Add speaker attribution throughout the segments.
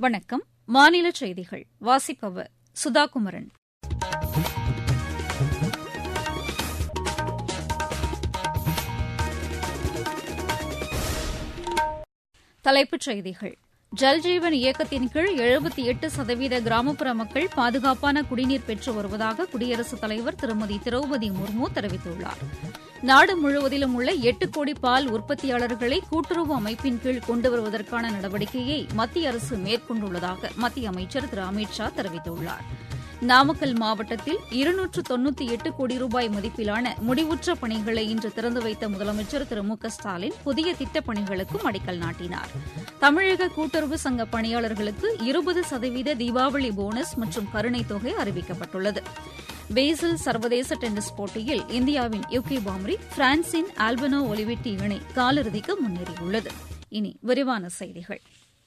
Speaker 1: வணக்கம் மாநில செய்திகள் வாசிப்பவர் சுதாகுமரன் தலைப்புச் செய்திகள் ஜல்ஜீவன் இயக்கத்தின் கீழ் எழுபத்தி எட்டு சதவீத கிராமப்புற மக்கள் பாதுகாப்பான குடிநீர் பெற்று வருவதாக குடியரசுத் தலைவர் திருமதி திரௌபதி முர்மு தெரிவித்துள்ளார் நாடு முழுவதிலும் உள்ள எட்டு கோடி பால் உற்பத்தியாளர்களை கூட்டுறவு அமைப்பின் கீழ் கொண்டு வருவதற்கான நடவடிக்கையை மத்திய அரசு மேற்கொண்டுள்ளதாக மத்திய அமைச்சர் திரு அமித் ஷா தெரிவித்துள்ளார் நாமக்கல் மாவட்டத்தில் இருநூற்று தொன்னூத்தி எட்டு கோடி ரூபாய் மதிப்பிலான முடிவுற்ற பணிகளை இன்று திறந்து வைத்த முதலமைச்சர் திரு மு க ஸ்டாலின் புதிய திட்டப் பணிகளுக்கும் அடிக்கல் நாட்டினார் தமிழக கூட்டுறவு சங்க பணியாளர்களுக்கு இருபது சதவீத தீபாவளி போனஸ் மற்றும் கருணைத் தொகை அறிவிக்கப்பட்டுள்ளது பேசில் சர்வதேச டென்னிஸ் போட்டியில் இந்தியாவின் யுகி பாம்ரி பிரான்சின் ஆல்பனோ ஒலிவிட்டி இணை காலிறுதிக்கு முன்னேறியுள்ளது இனி விரிவான செய்திகள்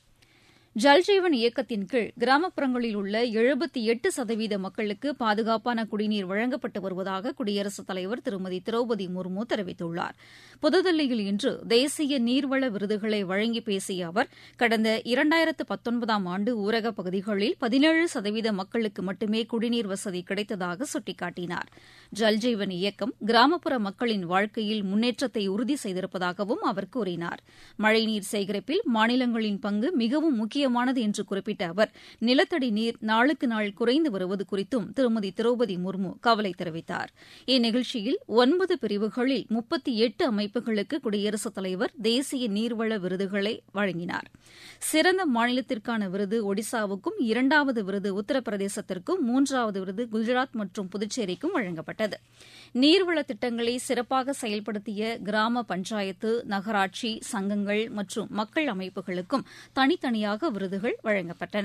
Speaker 1: ஜல்ஜீவன் இயக்கத்தின் கீழ் கிராமப்புறங்களில் உள்ள எழுபத்தி எட்டு சதவீத மக்களுக்கு பாதுகாப்பான குடிநீர் வழங்கப்பட்டு வருவதாக குடியரசுத் தலைவர் திருமதி திரௌபதி முர்மு தெரிவித்துள்ளார் புதுதில்லியில் இன்று தேசிய நீர்வள விருதுகளை வழங்கி பேசிய அவர் கடந்த இரண்டாயிரத்து பத்தொன்பதாம் ஆண்டு ஊரகப் பகுதிகளில் பதினேழு சதவீத மக்களுக்கு மட்டுமே குடிநீர் வசதி கிடைத்ததாக சுட்டிக்காட்டினார் ஜல்ஜீவன் இயக்கம் கிராமப்புற மக்களின் வாழ்க்கையில் முன்னேற்றத்தை உறுதி செய்திருப்பதாகவும் அவர் கூறினார் மழைநீர் சேகரிப்பில் மாநிலங்களின் பங்கு மிகவும் முக்கிய முக்கியமானது என்று குறிப்பிட்ட அவர் நிலத்தடி நீர் நாளுக்கு நாள் குறைந்து வருவது குறித்தும் திருமதி திரௌபதி முர்மு கவலை தெரிவித்தார் இந்நிகழ்ச்சியில் ஒன்பது பிரிவுகளில் முப்பத்தி எட்டு அமைப்புகளுக்கு குடியரசுத் தலைவர் தேசிய நீர்வள விருதுகளை வழங்கினார் சிறந்த மாநிலத்திற்கான விருது ஒடிசாவுக்கும் இரண்டாவது விருது உத்தரப்பிரதேசத்திற்கும் மூன்றாவது விருது குஜராத் மற்றும் புதுச்சேரிக்கும் வழங்கப்பட்டது நீர்வள திட்டங்களை சிறப்பாக செயல்படுத்திய கிராம பஞ்சாயத்து நகராட்சி சங்கங்கள் மற்றும் மக்கள் அமைப்புகளுக்கும் தனித்தனியாக விருதுகள் வழங்கப்பட்டன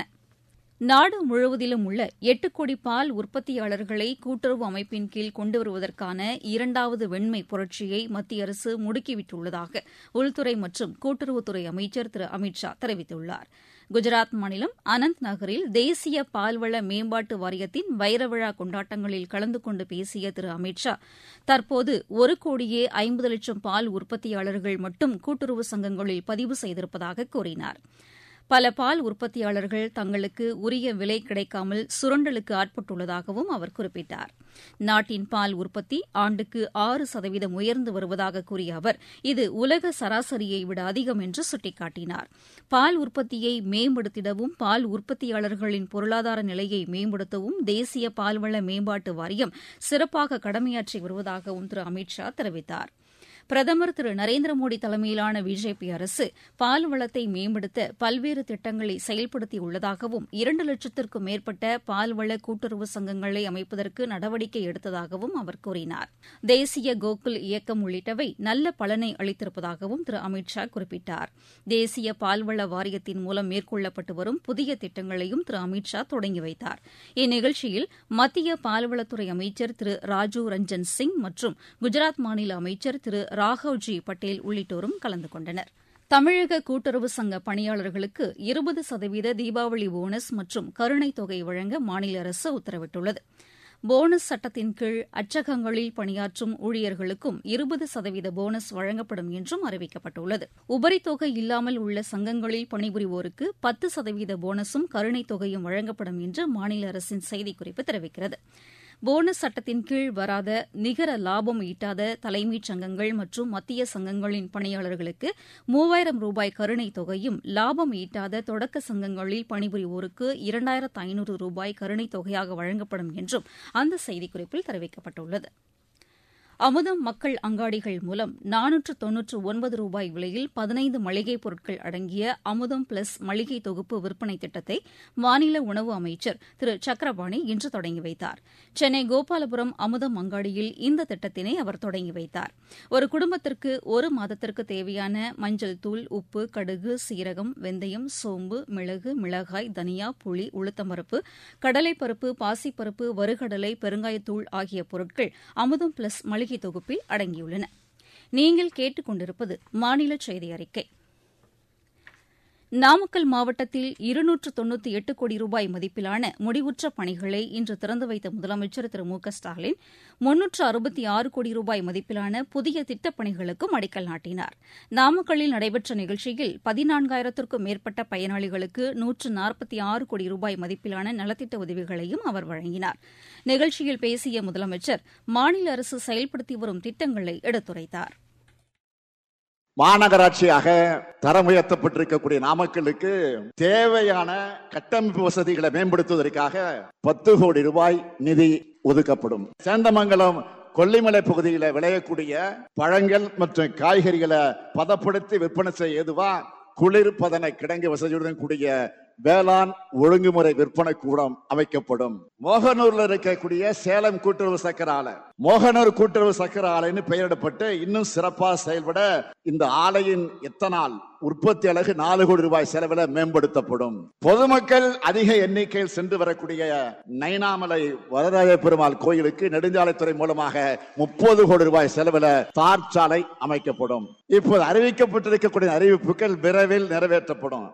Speaker 1: நாடு முழுவதிலும் உள்ள எட்டு கோடி பால் உற்பத்தியாளர்களை கூட்டுறவு அமைப்பின் கீழ் கொண்டு வருவதற்கான இரண்டாவது வெண்மை புரட்சியை மத்திய அரசு முடுக்கிவிட்டுள்ளதாக உள்துறை மற்றும் கூட்டுறவுத்துறை அமைச்சர் திரு அமித் ஷா தெரிவித்துள்ளார் குஜராத் மாநிலம் அனந்த் நகரில் தேசிய பால்வள மேம்பாட்டு வாரியத்தின் வைரவிழா கொண்டாட்டங்களில் கலந்து கொண்டு பேசிய திரு அமித் ஷா தற்போது ஒரு கோடியே ஐம்பது லட்சம் பால் உற்பத்தியாளர்கள் மட்டும் கூட்டுறவு சங்கங்களில் பதிவு செய்திருப்பதாக கூறினார் பல பால் உற்பத்தியாளர்கள் தங்களுக்கு உரிய விலை கிடைக்காமல் சுரண்டலுக்கு ஆட்பட்டுள்ளதாகவும் அவர் குறிப்பிட்டார் நாட்டின் பால் உற்பத்தி ஆண்டுக்கு ஆறு சதவீதம் உயர்ந்து வருவதாக கூறிய அவர் இது உலக சராசரியை விட அதிகம் என்று சுட்டிக்காட்டினார் பால் உற்பத்தியை மேம்படுத்திடவும் பால் உற்பத்தியாளர்களின் பொருளாதார நிலையை மேம்படுத்தவும் தேசிய பால்வள மேம்பாட்டு வாரியம் சிறப்பாக கடமையாற்றி வருவதாகவும் திரு அமித் ஷா தெரிவித்தார் பிரதமர் திரு நரேந்திர மோடி தலைமையிலான பிஜேபி அரசு பால் வளத்தை மேம்படுத்த பல்வேறு திட்டங்களை செயல்படுத்தியுள்ளதாகவும் இரண்டு லட்சத்திற்கும் மேற்பட்ட பால்வள கூட்டுறவு சங்கங்களை அமைப்பதற்கு நடவடிக்கை எடுத்ததாகவும் அவர் கூறினார் தேசிய கோகுல் இயக்கம் உள்ளிட்டவை நல்ல பலனை அளித்திருப்பதாகவும் திரு அமித் ஷா குறிப்பிட்டார் தேசிய பால்வள வாரியத்தின் மூலம் மேற்கொள்ளப்பட்டு வரும் புதிய திட்டங்களையும் திரு அமித் ஷா தொடங்கி வைத்தார் இந்நிகழ்ச்சியில் மத்திய பால்வளத்துறை அமைச்சர் திரு ராஜீவ் ரஞ்சன் சிங் மற்றும் குஜராத் மாநில அமைச்சர் திரு ராகவ்ஜி பட்டேல் உள்ளிட்டோரும் கலந்து கொண்டனர் தமிழக கூட்டுறவு சங்க பணியாளர்களுக்கு இருபது சதவீத தீபாவளி போனஸ் மற்றும் கருணைத் தொகை வழங்க மாநில அரசு உத்தரவிட்டுள்ளது போனஸ் சட்டத்தின் கீழ் அச்சகங்களில் பணியாற்றும் ஊழியர்களுக்கும் இருபது சதவீத போனஸ் வழங்கப்படும் என்றும் அறிவிக்கப்பட்டுள்ளது உபரித்தொகை இல்லாமல் உள்ள சங்கங்களில் பணிபுரிவோருக்கு பத்து சதவீத போனஸும் கருணைத் தொகையும் வழங்கப்படும் என்று மாநில அரசின் செய்திக்குறிப்பு தெரிவிக்கிறது போனஸ் சட்டத்தின் கீழ் வராத நிகர லாபம் ஈட்டாத தலைமைச் சங்கங்கள் மற்றும் மத்திய சங்கங்களின் பணியாளர்களுக்கு மூவாயிரம் ரூபாய் கருணைத் தொகையும் லாபம் ஈட்டாத தொடக்க சங்கங்களில் பணிபுரிவோருக்கு இரண்டாயிரத்து ஐநூறு ரூபாய் கருணைத் தொகையாக வழங்கப்படும் என்றும் அந்த செய்திக்குறிப்பில் தெரிவிக்கப்பட்டுள்ளது அமுதம் மக்கள் அங்காடிகள் மூலம் நானூற்று தொன்னூற்று ஒன்பது ரூபாய் விலையில் பதினைந்து மளிகைப் பொருட்கள் அடங்கிய அமுதம் பிளஸ் மளிகை தொகுப்பு விற்பனை திட்டத்தை மாநில உணவு அமைச்சர் திரு சக்கரபாணி இன்று தொடங்கி வைத்தார் சென்னை கோபாலபுரம் அமுதம் அங்காடியில் இந்த திட்டத்தினை அவர் தொடங்கி வைத்தார் ஒரு குடும்பத்திற்கு ஒரு மாதத்திற்கு தேவையான மஞ்சள் தூள் உப்பு கடுகு சீரகம் வெந்தயம் சோம்பு மிளகு மிளகாய் தனியா புளி உளுத்தம்பருப்பு கடலைப்பருப்பு பாசிப்பருப்பு வறுகடலை பெருங்காயத்தூள் ஆகிய பொருட்கள் அமுதம் பிளஸ் மளிகை தொகுப்பில் அடங்கியுள்ளன நீங்கள் கேட்டுக்கொண்டிருப்பது மாநில செய்தி அறிக்கை நாமக்கல் மாவட்டத்தில் இருநூற்று தொன்னூத்தி எட்டு கோடி ரூபாய் மதிப்பிலான முடிவுற்ற பணிகளை இன்று திறந்து வைத்த முதலமைச்சர் திரு மு க ஸ்டாலின் முன்னூற்று அறுபத்தி ஆறு கோடி ரூபாய் மதிப்பிலான புதிய திட்டப் பணிகளுக்கும் அடிக்கல் நாட்டினார் நாமக்கல்லில் நடைபெற்ற நிகழ்ச்சியில் பதினான்காயிரத்திற்கும் மேற்பட்ட பயனாளிகளுக்கு நூற்று நாற்பத்தி ஆறு கோடி ரூபாய் மதிப்பிலான நலத்திட்ட உதவிகளையும் அவர் வழங்கினார் நிகழ்ச்சியில் பேசிய முதலமைச்சர் மாநில அரசு செயல்படுத்தி வரும் திட்டங்களை எடுத்துரைத்தார்
Speaker 2: மாநகராட்சியாக தரம் உயர்த்தப்பட்டிருக்கக்கூடிய நாமக்கலுக்கு தேவையான கட்டமைப்பு வசதிகளை மேம்படுத்துவதற்காக பத்து கோடி ரூபாய் நிதி ஒதுக்கப்படும் சேந்தமங்கலம் கொல்லிமலை பகுதியில விளையக்கூடிய பழங்கள் மற்றும் காய்கறிகளை பதப்படுத்தி விற்பனை செய்ய ஏதுவா குளிர்பதன கிடங்கு வசதியுடன் கூடிய வேளாண் ஒழுங்குமுறை விற்பனை கூடம் அமைக்கப்படும் மோகனூர்ல இருக்கக்கூடிய சேலம் கூட்டுறவு சக்கர ஆலை மோகனூர் கூட்டுறவு சக்கர ஆலைன்னு பெயரிடப்பட்டு இன்னும் சிறப்பாக செயல்பட இந்த ஆலையின் எத்தனால் உற்பத்தி அலகு நாலு கோடி ரூபாய் செலவில் மேம்படுத்தப்படும் பொதுமக்கள் அதிக எண்ணிக்கையில் சென்று வரக்கூடிய நைனாமலை வரராஜ பெருமாள் கோயிலுக்கு நெடுஞ்சாலைத்துறை மூலமாக முப்பது கோடி ரூபாய் செலவில் தார் சாலை அமைக்கப்படும் இப்போது அறிவிக்கப்பட்டிருக்கக்கூடிய அறிவிப்புகள் விரைவில் நிறைவேற்றப்படும்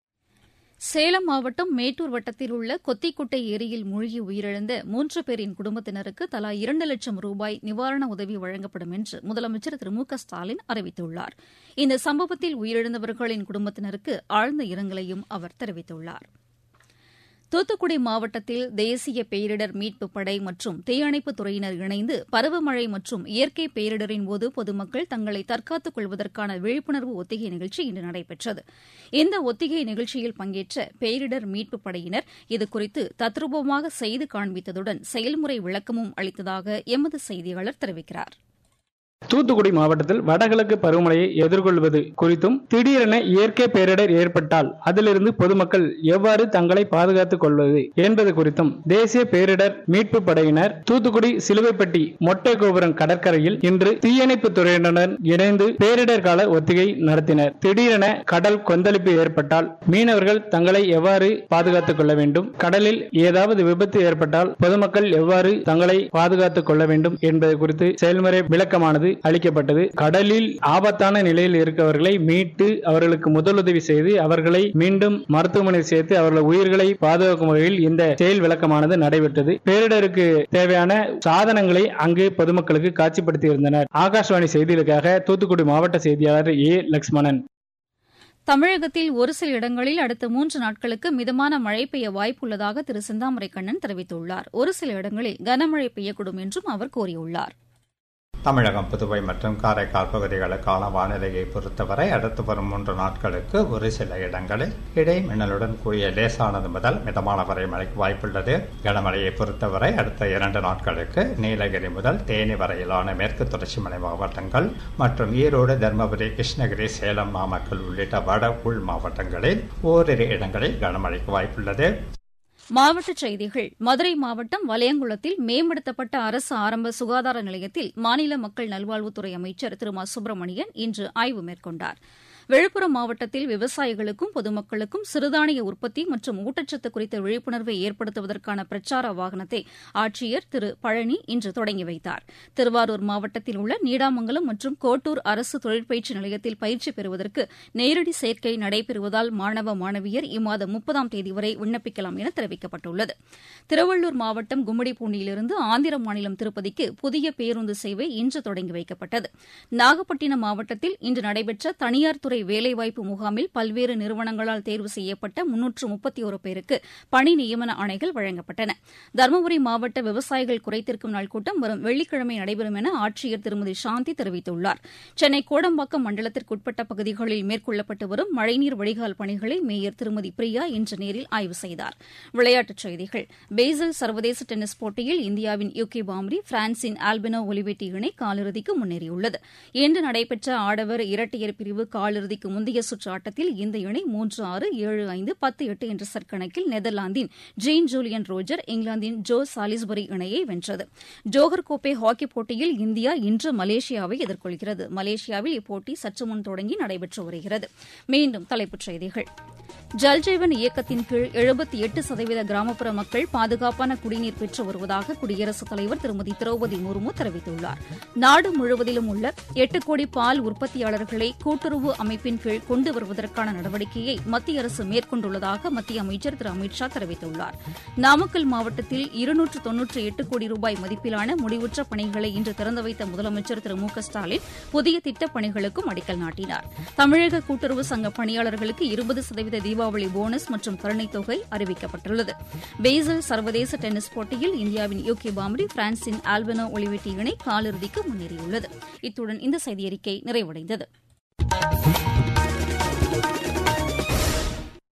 Speaker 1: சேலம் மாவட்டம் மேட்டூர் வட்டத்தில் உள்ள கொத்திக்குட்டை ஏரியில் மூழ்கி உயிரிழந்த மூன்று பேரின் குடும்பத்தினருக்கு தலா இரண்டு லட்சம் ரூபாய் நிவாரண உதவி வழங்கப்படும் என்று முதலமைச்சர் திரு மு க ஸ்டாலின் அறிவித்துள்ளார் இந்த சம்பவத்தில் உயிரிழந்தவர்களின் குடும்பத்தினருக்கு ஆழ்ந்த இரங்கலையும் அவர் தெரிவித்துள்ளார் தூத்துக்குடி மாவட்டத்தில் தேசிய பேரிடர் மீட்புப் படை மற்றும் தீயணைப்புத் துறையினர் இணைந்து பருவமழை மற்றும் இயற்கை பேரிடரின் போது பொதுமக்கள் தங்களை தற்காத்துக் கொள்வதற்கான விழிப்புணர்வு ஒத்திகை நிகழ்ச்சி இன்று நடைபெற்றது இந்த ஒத்திகை நிகழ்ச்சியில் பங்கேற்ற பேரிடர் மீட்புப் படையினர் இதுகுறித்து தத்ரூபமாக செய்து காண்பித்ததுடன் செயல்முறை விளக்கமும் அளித்ததாக எமது செய்தியாளர் தெரிவிக்கிறார்
Speaker 3: தூத்துக்குடி மாவட்டத்தில் வடகிழக்கு பருவமழையை எதிர்கொள்வது குறித்தும் திடீரென இயற்கை பேரிடர் ஏற்பட்டால் அதிலிருந்து பொதுமக்கள் எவ்வாறு தங்களை பாதுகாத்துக் கொள்வது என்பது குறித்தும் தேசிய பேரிடர் மீட்பு படையினர் தூத்துக்குடி சிலுவைப்பட்டி மொட்டை கோபுரம் கடற்கரையில் இன்று தீயணைப்பு துறையினருடன் இணைந்து பேரிடர் கால ஒத்திகை நடத்தினர் திடீரென கடல் கொந்தளிப்பு ஏற்பட்டால் மீனவர்கள் தங்களை எவ்வாறு பாதுகாத்துக் கொள்ள வேண்டும் கடலில் ஏதாவது விபத்து ஏற்பட்டால் பொதுமக்கள் எவ்வாறு தங்களை பாதுகாத்துக் கொள்ள வேண்டும் என்பது குறித்து செயல்முறை விளக்கமானது அளிக்கப்பட்டது கடலில் ஆபத்தான நிலையில் இருக்கவர்களை மீட்டு அவர்களுக்கு முதலுதவி செய்து அவர்களை மீண்டும் மருத்துவமனை சேர்த்து அவர்கள் உயிர்களை பாதுகாக்கும் வகையில் இந்த செயல் விளக்கமானது நடைபெற்றது பேரிடருக்கு தேவையான சாதனங்களை அங்கு பொதுமக்களுக்கு காட்சிப்படுத்தியிருந்தனர் ஆகாஷ்வாணி செய்திகளுக்காக தூத்துக்குடி மாவட்ட செய்தியாளர் ஏ லட்சுமணன்
Speaker 1: தமிழகத்தில் ஒரு சில இடங்களில் அடுத்த மூன்று நாட்களுக்கு மிதமான மழை பெய்ய வாய்ப்புள்ளதாக திரு செந்தாமரை கண்ணன் தெரிவித்துள்ளார் ஒரு சில இடங்களில் கனமழை பெய்யக்கூடும் என்றும் அவர் கூறியுள்ளார்
Speaker 4: தமிழகம் புதுவை மற்றும் காரைக்கால் பகுதிகளுக்கான வானிலையை பொறுத்தவரை அடுத்து வரும் மூன்று நாட்களுக்கு ஒரு சில இடங்களில் இடை மின்னலுடன் கூடிய லேசானது முதல் மிதமான வரை மழைக்கு வாய்ப்புள்ளது கனமழையை பொறுத்தவரை அடுத்த இரண்டு நாட்களுக்கு நீலகிரி முதல் தேனி வரையிலான மேற்கு தொடர்ச்சி மலை மாவட்டங்கள் மற்றும் ஈரோடு தருமபுரி கிருஷ்ணகிரி சேலம் நாமக்கல் உள்ளிட்ட வட உள் மாவட்டங்களில் ஓரிரு இடங்களில் கனமழைக்கு வாய்ப்புள்ளது
Speaker 1: மாவட்டச் செய்திகள் மதுரை மாவட்டம் வலையங்குளத்தில் மேம்படுத்தப்பட்ட அரசு ஆரம்ப சுகாதார நிலையத்தில் மாநில மக்கள் நல்வாழ்வுத்துறை அமைச்சர் திரு மா சுப்பிரமணியன் இன்று ஆய்வு மேற்கொண்டார் விழுப்புரம் மாவட்டத்தில் விவசாயிகளுக்கும் பொதுமக்களுக்கும் சிறுதானிய உற்பத்தி மற்றும் ஊட்டச்சத்து குறித்த விழிப்புணர்வை ஏற்படுத்துவதற்கான பிரச்சார வாகனத்தை ஆட்சியர் திரு பழனி இன்று தொடங்கி வைத்தார் திருவாரூர் மாவட்டத்தில் உள்ள நீடாமங்கலம் மற்றும் கோட்டூர் அரசு தொழிற்பயிற்சி நிலையத்தில் பயிற்சி பெறுவதற்கு நேரடி சேர்க்கை நடைபெறுவதால் மாணவ மாணவியர் இம்மாதம் முப்பதாம் தேதி வரை விண்ணப்பிக்கலாம் என தெரிவிக்கப்பட்டுள்ளது திருவள்ளூர் மாவட்டம் கும்மிடிப்பூண்டியிலிருந்து ஆந்திர மாநிலம் திருப்பதிக்கு புதிய பேருந்து சேவை இன்று தொடங்கி வைக்கப்பட்டது நாகப்பட்டினம் மாவட்டத்தில் இன்று நடைபெற்ற தனியார் துறை வேலைவாய்ப்பு முகாமில் பல்வேறு நிறுவனங்களால் தேர்வு செய்யப்பட்ட முன்னூற்று முப்பத்தி ஒரு பேருக்கு பணி நியமன ஆணைகள் வழங்கப்பட்டன தருமபுரி மாவட்ட விவசாயிகள் குறைதீர்க்கும் நாள் கூட்டம் வரும் வெள்ளிக்கிழமை நடைபெறும் என ஆட்சியர் திருமதி சாந்தி தெரிவித்துள்ளார் சென்னை கோடம்பாக்கம் மண்டலத்திற்குட்பட்ட பகுதிகளில் மேற்கொள்ளப்பட்டு வரும் மழைநீர் வடிகால் பணிகளை மேயர் திருமதி பிரியா இன்று நேரில் ஆய்வு செய்தார் விளையாட்டுச் செய்திகள் பேசல் சர்வதேச டென்னிஸ் போட்டியில் இந்தியாவின் யூகி பாம்ரி பிரான்சின் ஆல்பினோ ஒலிவேட்டி இணை காலிறுதிக்கு முன்னேறியுள்ளது இன்று நடைபெற்ற ஆடவர் இரட்டையர் பிரிவு காலிறுதிக்கு முந்தைய சுற்று ஆட்டத்தில் இந்த இணை மூன்று ஆறு ஏழு ஐந்து பத்து எட்டு என்ற செட் கணக்கில் நெதர்லாந்தின் ஜெயின் ஜூலியன் ரோஜர் இங்கிலாந்தின் ஜோ சாலிஸ்பரி இணையை வென்றது ஜோஹர் கோப்பை ஹாக்கி போட்டியில் இந்தியா இன்று மலேசியாவை எதிர்கொள்கிறது மலேசியாவில் இப்போட்டி சற்று முன் தொடங்கி நடைபெற்று வருகிறது மீண்டும் தலைப்புச் செய்திகள் ஜல்ஜீவன் இயக்கத்தின் கீழ் எழுபத்தி எட்டு சதவீத கிராமப்புற மக்கள் பாதுகாப்பான குடிநீர் பெற்று வருவதாக குடியரசுத் தலைவர் திருமதி திரௌபதி முர்மு தெரிவித்துள்ளார் நாடு முழுவதிலும் உள்ள எட்டு கோடி பால் உற்பத்தியாளர்களை கூட்டுறவு அமைப்பு அமைப்பின் கீழ் கொண்டு வருவதற்கான நடவடிக்கையை மத்திய அரசு மேற்கொண்டுள்ளதாக மத்திய அமைச்சர் திரு அமித் ஷா தெரிவித்துள்ளார் நாமக்கல் மாவட்டத்தில் இருநூற்று தொன்னூற்றி எட்டு கோடி ரூபாய் மதிப்பிலான முடிவுற்ற பணிகளை இன்று திறந்து வைத்த முதலமைச்சர் திரு மு க ஸ்டாலின் புதிய திட்டப் பணிகளுக்கும் அடிக்கல் நாட்டினார் தமிழக கூட்டுறவு சங்க பணியாளர்களுக்கு இருபது சதவீத தீபாவளி போனஸ் மற்றும் கருணைத் தொகை அறிவிக்கப்பட்டுள்ளது பேசல் சர்வதேச டென்னிஸ் போட்டியில் இந்தியாவின் யூகி பாம்ரி பிரான்சின் ஆல்பனோ ஒலிவிட்டி இணை காலிறுதிக்கு முன்னேறியுள்ளது இத்துடன் இந்த செய்தியறிக்கை நிறைவடைந்தது